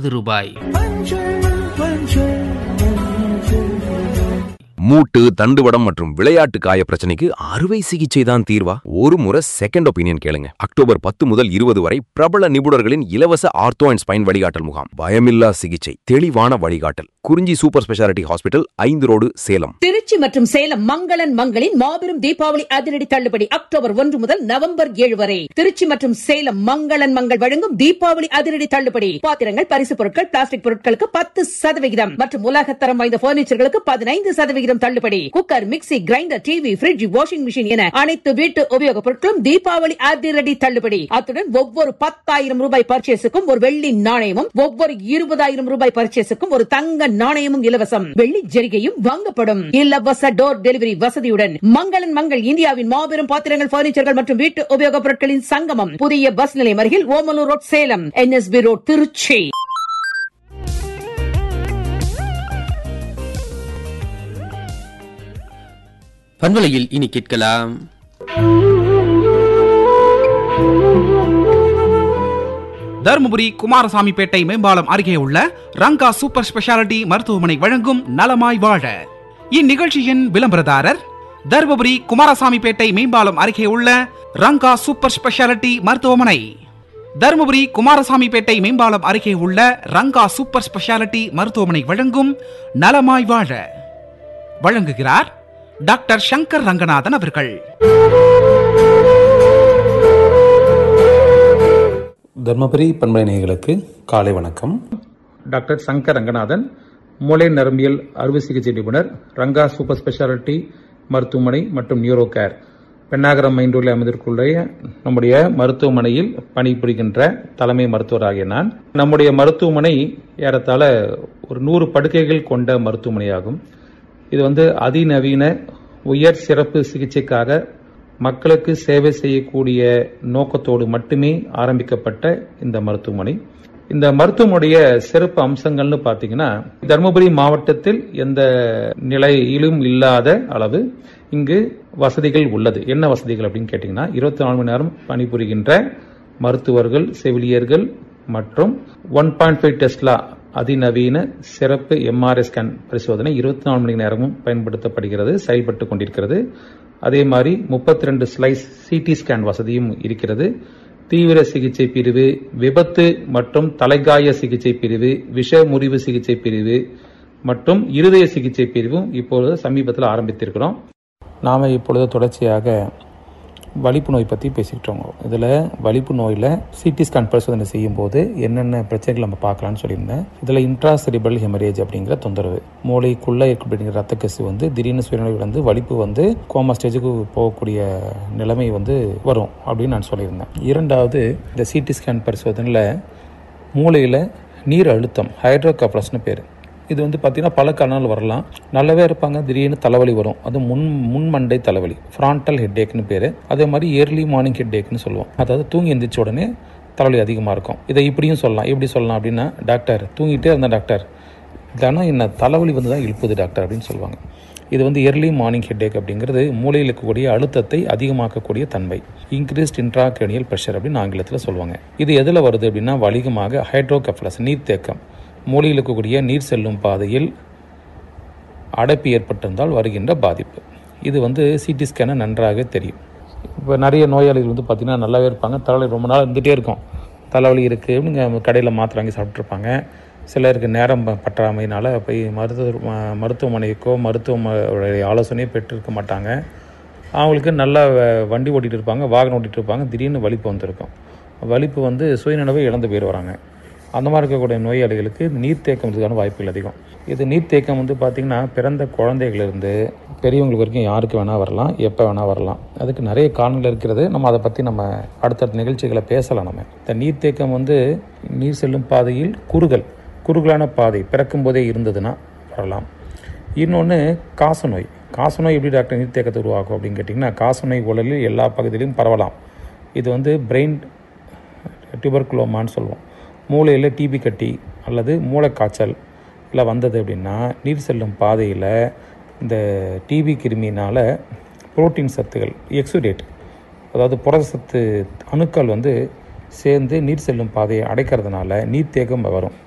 நாற்பது ரூபாய் மூட்டு தண்டுவடம் மற்றும் விளையாட்டு காய பிரச்சனைக்கு அறுவை சிகிச்சை தான் தீர்வா ஒரு முறை செகண்ட் ஒப்பீனியன் கேளுங்க அக்டோபர் பத்து முதல் இருபது வரை பிரபல நிபுணர்களின் இலவச ஆர்த்தோ அண்ட் ஸ்பைன் வழிகாட்டல் முகாம் பயமில்லா சிகிச்சை தெளிவான வழிகாட்டல் குறிஞ்சி சூப்பர் ஸ்பெஷாலிட்டி ஹாஸ்பிட்டல் ஐந்து ரோடு சேலம் திருச்சி மற்றும் சேலம் மங்களன் மங்களின் மாபெரும் தீபாவளி அதிரடி தள்ளுபடி அக்டோபர் ஒன்று முதல் நவம்பர் ஏழு வரை திருச்சி மற்றும் சேலம் மங்களன் மங்கள் வழங்கும் தீபாவளி அதிரடி தள்ளுபடி பாத்திரங்கள் பரிசு பொருட்கள் பிளாஸ்டிக் பொருட்களுக்கு பத்து சதவிகிதம் மற்றும் உலகத்தரம் வாய்ந்த பர்னிச்சர்களுக்கு பதினைந்து சதவிகிதம் தள்ளுபடி cooker mixie grinder TV fridge washing machine என அனைத்து வீட்டு உபயோகப் பொருட்களும் தீபாவளி அதிரடி தள்ளுபடி அத்துடன் ஒவ்வொரு பத்தாயிரம் ரூபாய் பர்ச்சேஸுக்கும் ஒரு வெள்ளி நாணயமும் ஒவ்வொரு இருபதாயிரம் ரூபாய் பர்ச்சேஸுக்கும் ஒரு தங்க நாணயமும் இலவசம் வெள்ளி ஜரிகையும் வாங்கப்படும் இலவச டோர் டெலிவரி வசதியுடன் மங்களன் மங்கள் இந்தியாவின் மாபெரும் பாத்திரங்கள் பர்னிச்சர்கள் மற்றும் வீட்டு உபயோகப் பொருட்களின் சங்கமம் புதிய பஸ் நிலையம் அருகில் Omalur road Salem NSB road Trichy பண்பலையில் இனி கேட்கலாம் தருமபுரி குமாரசாமிப்பேட்டை மேம்பாலம் அருகே உள்ள ரங்கா சூப்பர் ஸ்பெஷாலிட்டி மருத்துவமனை வழங்கும் நலமாய் வாழ இந்நிகழ்ச்சியின் விளம்பரதாரர் தருமபுரி குமாரசாமிப்பேட்டை மேம்பாலம் அருகே உள்ள ரங்கா சூப்பர் ஸ்பெஷாலிட்டி மருத்துவமனை தருமபுரி குமாரசாமிப்பேட்டை மேம்பாலம் அருகே உள்ள ரங்கா சூப்பர் ஸ்பெஷாலிட்டி மருத்துவமனை வழங்கும் நலமாய் வாழ வழங்குகிறார் டாக்டர் சங்கர் ரங்கநாதன் அவர்கள் தர்மபுரி பண்பலை நேயர்களுக்கு காலை வணக்கம் டாக்டர் சங்கர் ரங்கநாதன் மூளை நரம்பியல் அறுவை சிகிச்சை நிபுணர் ரங்கா சூப்பர் ஸ்பெஷாலிட்டி மருத்துவமனை மற்றும் நியூரோ கேர் பெண்ணாகரம் மைண்டூரில் அமைந்திருக்குள்ள நம்முடைய மருத்துவமனையில் பணிபுரிகின்ற தலைமை மருத்துவராகிய நான் நம்முடைய மருத்துவமனை ஏறத்தாழ ஒரு நூறு படுக்கைகள் கொண்ட மருத்துவமனையாகும் இது வந்து அதிநவீன உயர் சிறப்பு சிகிச்சைக்காக மக்களுக்கு சேவை செய்யக்கூடிய நோக்கத்தோடு மட்டுமே ஆரம்பிக்கப்பட்ட இந்த மருத்துவமனை இந்த மருத்துவமனைய சிறப்பு அம்சங்கள்னு பார்த்தீங்கன்னா தருமபுரி மாவட்டத்தில் எந்த நிலையிலும் இல்லாத அளவு இங்கு வசதிகள் உள்ளது என்ன வசதிகள் அப்படின்னு கேட்டிங்கன்னா இருபத்தி நாலு மணி நேரம் பணிபுரிகின்ற மருத்துவர்கள் செவிலியர்கள் மற்றும் ஒன் பாயிண்ட் ஃபைவ் டெஸ்லா அதிநவீன சிறப்பு எம்ஆர்ஐ ஸ்கேன் பரிசோதனை இருபத்தி நாலு மணி நேரமும் பயன்படுத்தப்படுகிறது செயல்பட்டு கொண்டிருக்கிறது அதே மாதிரி முப்பத்தி ரெண்டு ஸ்லைஸ் சிடி ஸ்கேன் வசதியும் இருக்கிறது தீவிர சிகிச்சை பிரிவு விபத்து மற்றும் தலைகாய சிகிச்சை பிரிவு விஷ முறிவு சிகிச்சை பிரிவு மற்றும் இருதய சிகிச்சை பிரிவும் இப்பொழுது சமீபத்தில் ஆரம்பித்திருக்கிறோம் நாம் இப்பொழுது தொடர்ச்சியாக வலிப்பு நோய் பற்றி பேசிக்கிட்டு இருக்கோம் இதில் வலிப்பு நோயில் சிடி ஸ்கேன் பரிசோதனை செய்யும்போது என்னென்ன பிரச்சனைகள் நம்ம பார்க்கலாம்னு சொல்லியிருந்தேன் இதில் இன்ட்ராசெரிபல் ஹெமரேஜ் அப்படிங்கிற தொந்தரவு மூளைக்குள்ளே இருக்கக்கூடிய ரத்த கசிவு வந்து திடீர்னு சுயநிலை வந்து வலிப்பு வந்து கோமா ஸ்டேஜுக்கு போகக்கூடிய நிலைமை வந்து வரும் அப்படின்னு நான் சொல்லியிருந்தேன் இரண்டாவது இந்த சிடி ஸ்கேன் பரிசோதனையில் மூளையில் நீர் அழுத்தம் ஹைட்ரோகாப்ளஸ்னு பேர் இது வந்து பார்த்திங்கன்னா பல காரணங்கள் வரலாம் நல்லாவே இருப்பாங்க திடீர்னு தலைவலி வரும் அது முன் முன்மண்டை தலைவலி ஃப்ரான்டல் ஹெட்டேக்னு பேர் அதே மாதிரி ஏர்லி மார்னிங் ஹெட்டேக்னு சொல்லுவோம் அதாவது தூங்கி எந்திரிச்ச உடனே தலைவலி அதிகமாக இருக்கும் இதை இப்படியும் சொல்லலாம் எப்படி சொல்லலாம் அப்படின்னா டாக்டர் தூங்கிட்டே இருந்தேன் டாக்டர் தினம் என்ன தலைவலி வந்து தான் இழுப்புது டாக்டர் அப்படின்னு சொல்லுவாங்க இது வந்து எர்லி மார்னிங் ஹெட்டேக் அப்படிங்கிறது மூளையில் இருக்கக்கூடிய அழுத்தத்தை அதிகமாக்கக்கூடிய தன்மை இன்க்ரீஸ்ட் இன்ட்ராக்ரேனியல் ப்ரெஷர் அப்படின்னு ஆங்கிலத்தில் சொல்லுவாங்க இது எதில் வருது அப்படின்னா வலிகமாக ஹைட்ரோகப்ளஸ் நீர்த்தேக்கம் மூளையில் இருக்கக்கூடிய நீர் செல்லும் பாதையில் அடைப்பு ஏற்பட்டிருந்தால் வருகின்ற பாதிப்பு இது வந்து சிடி ஸ்கேனை நன்றாக தெரியும் இப்போ நிறைய நோயாளிகள் வந்து பார்த்திங்கன்னா நல்லாவே இருப்பாங்க தலைவலி ரொம்ப நாள் இருந்துகிட்டே இருக்கும் தலைவலி இருக்குது அப்படிங்க கடையில் மாத்திரை வாங்கி சாப்பிட்ருப்பாங்க சிலருக்கு நேரம் ப- பற்றாமையினால போய் மருத்துவ ம- மருத்துவமனைக்கோ மருத்துவமனையுடைய ஆலோசனையோ பெற்றிருக்க மாட்டாங்க அவங்களுக்கு நல்லா வ- வண்டி ஓட்டிகிட்டு இருப்பாங்க வாகனம் ஓட்டிகிட்டு இருப்பாங்க திடீர்னு வலிப்பு வந்திருக்கும் வலிப்பு வந்து சுயநினைவை இழந்து போயிட்டு வராங்க அந்த மாதிரி இருக்கக்கூடிய நோயாளிகளுக்கு நீர்த்தேக்கம் இதுக்கான வாய்ப்புகள் அதிகம் இது நீர்த்தேக்கம் வந்து பார்த்திங்கன்னா பிறந்த குழந்தைகளிலிருந்து பெரியவங்களுக்கு வரைக்கும் யாருக்கு வேணால் வரலாம் எப்போ வேணால் வரலாம் அதுக்கு நிறைய காரணங்கள் இருக்கிறது நம்ம அதை பற்றி நம்ம அடுத்தடுத்த நிகழ்ச்சிகளை பேசலாம் நம்ம இந்த நீர்த்தேக்கம் வந்து நீர் செல்லும் பாதையில் குறுகல் குறுகலான பாதை பிறக்கும் போதே இருந்ததுன்னா வரலாம் இன்னொன்று காசநோய் காசநோய் எப்படி டாக்டர் நீர்த்தேக்கத்தை உருவாக்கும் அப்படின்னு கேட்டிங்கன்னா காசநோய் உடலில் எல்லா பகுதியிலும் பரவலாம் இது வந்து பிரெயின் டியூபர்குலோமான்னு சொல்லுவோம் மூளையில் டிபி கட்டி அல்லது மூளைக்காய்ச்சல் இல்லை வந்தது அப்படின்னா நீர் செல்லும் பாதையில் இந்த டிபி கிருமினால் புரோட்டீன் சத்துகள் எக்ஸுடேட் அதாவது புரத சத்து அணுக்கள் வந்து சேர்ந்து நீர் செல்லும் பாதையை அடைக்கிறதுனால நீர்த்தேக்கம் வரும்